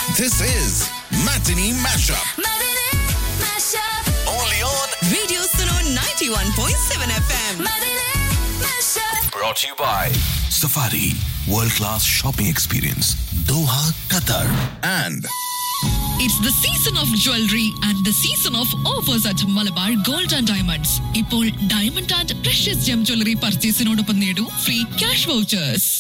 This is Matinee Mashup. Matinee Mashup. Only on. Radio Suno 91.7 FM. Matinee Mashup. Brought to you by Safari World Class Shopping Experience, Doha, Qatar. And It's the season of jewelry and the season of offers at Malabar Gold and Diamonds. ഇപ്പോൾ diamond and precious gem jewellery പർച്ചേസിനോടൊപ്പം നേടൂ free cash vouchers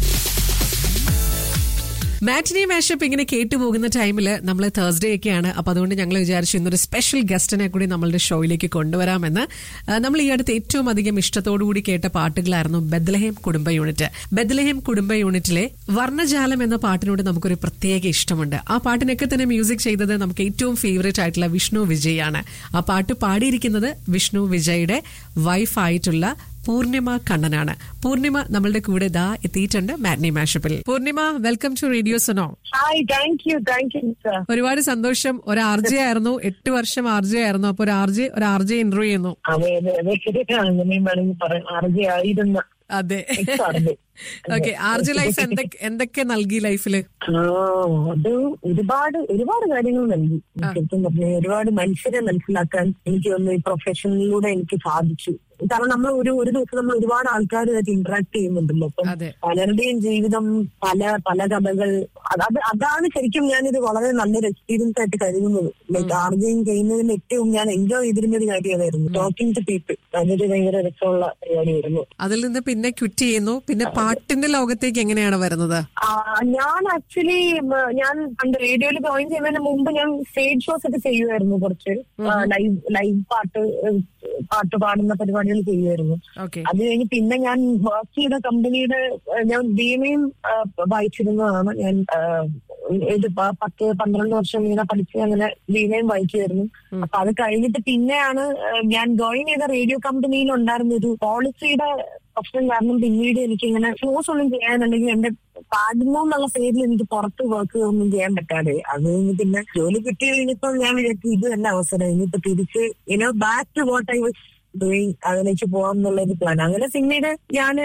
matinee mashup ഇങ്ങനെ കേട്ടു പോകുന്ന ടൈമിൽ നമ്മൾ Thursday ഒക്കെയാണ് അപ്പൊ അതുകൊണ്ട് ഞങ്ങൾ വിചാരിച്ചു ഇന്നൊരു സ്പെഷ്യൽ ഗസ്റ്റിനെ കൂടി നമ്മളുടെ ഷോയിലേക്ക് കൊണ്ടുവരാമെന്ന് ആ, നമ്മൾ ഈ അടുത്ത് ഏറ്റവും അധികം ഇഷ്ടത്തോടുകൂടി കേട്ട പാട്ടുകളായിരുന്നു ബദ്ലഹേം കുടുംബ യൂണിറ്റ് ബദ്ലഹേം കുടുംബ യൂണിറ്റിലെ വർണ്ണജാലം എന്ന പാട്ടിനോട് നമുക്കൊരു പ്രത്യേക ഇഷ്ടമുണ്ട് ആ പാട്ടിനൊക്കെ തന്നെ മ്യൂസിക് ചെയ്തത് നമുക്ക് ഏറ്റവും ഫേവറേറ്റ് ആയിട്ടുള്ള വിഷ്ണു വിജയ് ആണ് ആ പാട്ട് പാടിയിരിക്കുന്നത് വിഷ്ണു വിജയുടെ വൈഫായിട്ടുള്ള പൂർണിമ കണ്ണനാണ് പൂർണിമ നമ്മളുടെ കൂടെ ദാ എത്തിയിട്ടുണ്ട് മാറ്റ്നി മാഷപ്പിൽ Poornima welcome to radio Sono hi thank you thank you sir ഒരുപാട് സന്തോഷം ഒരു ആർ ജെ ആയിരുന്നു എട്ട് വർഷം ആർ ജെ ആയിരുന്നു അപ്പൊ ഒരു ആർ ജെ ഒരു ആർ ജെ ഇന്റർവ്യൂ ചെയ്യുന്നു അതെ അതെ അതെ ശരിയാണ് അങ്ങനെയും വേണമെങ്കിൽ പറയാം ആർജി ആയിരുന്ന അതെ സാറിന്. ഓക്കെ ആർ ജെ ലൈഫ് എന്തൊക്കെ എന്തൊക്കെ നൽകി ലൈഫില് ആ അത് ഒരുപാട് ഒരുപാട് കാര്യങ്ങൾ നൽകി ശരിക്കും പറഞ്ഞ ഒരുപാട് മനുഷ്യരെ മനസ്സിലാക്കാൻ എനിക്ക് തോന്നുന്നു ഈ പ്രൊഫഷനിലൂടെ എനിക്ക് സാധിച്ചു കാരണം നമ്മൾ ഒരു ഒരു ദിവസം നമ്മൾ ഒരുപാട് ആൾക്കാരുമായിട്ട് ഇന്ററാക്ട് ചെയ്യുന്നുണ്ടല്ലോ അപ്പം അതെ. പലരുടെയും ജീവിതം പല പല കഥകൾ അത് അത് അതാണ് ശരിക്കും ഞാനിത് വളരെ നല്ലൊരു എക്സ്പീരിയൻസ് ആയിട്ട് കരുതുന്നത് ലൈക്ക് ആർജയും ചെയ്യുന്നതിന് ഏറ്റവും ഞാൻ എൻജോയ് ചെയ്തിരുന്ന ഒരു കാര്യമായിരുന്നു ടോക്കിംഗ് ടു പീപ്പിൾ അതൊരു ഭയങ്കര രസമുള്ള പരിപാടിയായിരുന്നു അതിൽ നിന്ന് പിന്നെ ക്വിറ്റ് ചെയ്യുന്നു പിന്നെ പാട്ടിന്റെ ലോകത്തേക്ക് എങ്ങനെയാണ് വരുന്നത് ആ, ഞാൻ ആക്ച്വലി ഞാൻ പണ്ട് റേഡിയോയിൽ ജോയിൻ ചെയ്യുന്നതിന് മുമ്പ് ഞാൻ സ്റ്റേജ് ഷോസ് ഒക്കെ ചെയ്യുമായിരുന്നു കുറച്ച് ലൈവ് ലൈവ് പാട്ട് ഏഹ്, പാട്ട് പാടുന്ന പരിപാടികൾ ചെയ്യുമായിരുന്നു ഓക്കെ അത് കഴിഞ്ഞ് പിന്നെ ഞാൻ വർക്ക് ചെയ്ത കമ്പനിയുടെ ഏഹ്, ഞാൻ വീണയും ഏഹ്, വായിച്ചിരുന്നതാണ് ഞാൻ ഏഹ്, ഇത് പ- പത്ത് പന്ത്രണ്ട് വർഷം വീണ പഠിച്ച് അങ്ങനെ വീണയും വായിക്കുമായിരുന്നു അപ്പൊ അത് കഴിഞ്ഞിട്ട് പിന്നെയാണ് ഏഹ്, ഞാൻ ജോയിൻ ചെയ്ത റേഡിയോ കമ്പനിയിൽ ഉണ്ടായിരുന്ന ഒരു പോളിസിയുടെ പ്രശ്നം കാരണം പിന്നീട് എനിക്ക് ഇങ്ങനെ ഷോസ് ഒന്നും ചെയ്യാനുണ്ടെങ്കിൽ എന്റെ പാടുന്നു എന്നുള്ള പേരിൽ എനിക്ക് പുറത്ത് വർക്ക് ഒന്നും ചെയ്യാൻ പറ്റാതെ അത് കഴിഞ്ഞ് പിന്നെ ജോലി കിട്ടി കഴിഞ്ഞപ്പോ ഞാൻ വിചാരിച്ചു ഇത് തന്നെ അവസരം ഇനിയിപ്പോ തിരിച്ച് ഇനോ back to what I was doing അതിലേക്ക് പോകാം എന്നുള്ള ഒരു പ്ലാൻ അങ്ങനെ പിന്നീട് ഞാൻ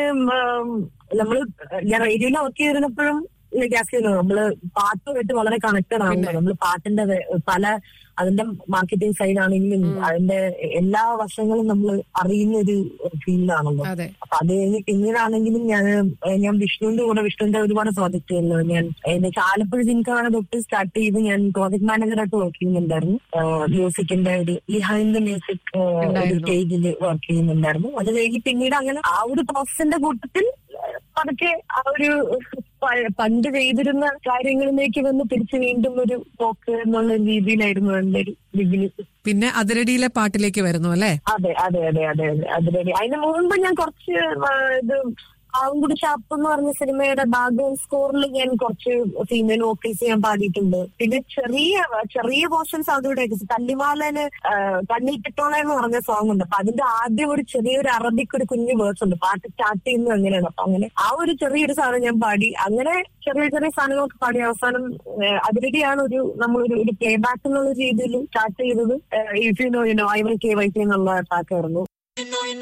നമ്മള് ഞാൻ റേഡിയോയിൽ വർക്ക് ചെയ്തിരുന്നപ്പോഴും ഗ്യാസ് നമ്മള് പാട്ടുമായിട്ട് വളരെ കണക്റ്റഡ് ആണല്ലോ നമ്മള് പാട്ടിന്റെ വെ- പല അതിന്റെ മാർക്കറ്റിംഗ് സൈഡ് ആണെങ്കിലും അതിന്റെ എല്ലാ വശങ്ങളും നമ്മൾ അറിയുന്ന ഒരു ഫീൽഡാണല്ലോ അതെ അപ്പൊ അത് കഴിഞ്ഞ് പിന്നീടാണെങ്കിലും ഞാൻ ഞാൻ വിഷ്ണുവിന്റെ കൂടെ വിഷ്ണുവിന്റെ ഒരുപാട് പ്രോജക്റ്റുകളിൽ ഞാൻ ഏകദേശം ആലപ്പുഴ ജിൻകാണ് തൊട്ട് സ്റ്റാർട്ട് ചെയ്ത് ഞാൻ പ്രോജക്ട് മാനേജറായിട്ട് വർക്ക് ചെയ്യുന്നുണ്ടായിരുന്നു മ്യൂസിക്കിന്റെ ഒരു ബിഹൈൻഡ് ദ മ്യൂസിക് ഒരു ഉണ്ടായിരുന്നു. സ്റ്റേജിൽ വർക്ക് ചെയ്യുന്നുണ്ടായിരുന്നു അത് കഴിഞ്ഞ് പിന്നീട് അങ്ങനെ ആ ഒരു പ്രോസസ്സിന്റെ കൂട്ടത്തിൽ ഏഹ്, പതുക്കെ ആ ഒരു പ- പണ്ട് ചെയ്തിരുന്ന കാര്യങ്ങളിലേക്ക് വന്ന് തിരിച്ച് വീണ്ടും ഒരു പോക്ക് എന്നുള്ള രീതിയിലായിരുന്നു എന്റെ ഒരു ബിഗിനിങ് പിന്നെ അതിരടിയിലെ പാട്ടിലേക്ക് വരുന്നു അല്ലേ അതെ അതെ അതെ അതെ അതെ അതിന് അതിന് മുമ്പ് ഞാൻ കുറച്ച് ആ, ഇത് ആവുംകുടി ഷാപ്പ് എന്ന് പറഞ്ഞ സിനിമയുടെ ബാക്ക്ഗ്രൗണ്ട് സ്കോറിൽ ഞാൻ കുറച്ച് ഫീമെയിൽ വോക്കൽസ് ഞാൻ പാടിയിട്ടുണ്ട് പിന്നെ ചെറിയ ചെറിയ പോർഷൻസ് അതിവിടെ തല്ലിമാലന് കണ്ണിട്ടിട്ടോള എന്ന് പറഞ്ഞ സോങ് ഉണ്ട് അപ്പൊ അതിന്റെ ആദ്യം ഒരു ചെറിയൊരു അറബിക്ക് ഒരു കുഞ്ഞു വേർഡ്സ് ഉണ്ട് പാട്ട് സ്റ്റാർട്ട് ചെയ്യുന്നത് അങ്ങനെയാണ് അപ്പൊ അങ്ങനെ ആ ഒരു ചെറിയൊരു സാധനം ഞാൻ പാടി അങ്ങനെ ചെറിയ ചെറിയ സാധനങ്ങളൊക്കെ പാടി അവസാനം അതിനിടെയാണ് ഒരു നമ്മളൊരു ഒരു പ്ലേ ബാക്ക് എന്നുള്ള രീതിയിൽ സ്റ്റാർട്ട് ചെയ്തത് if you know you know I will K Y എന്നുള്ള ട്രാക്കായിരുന്നു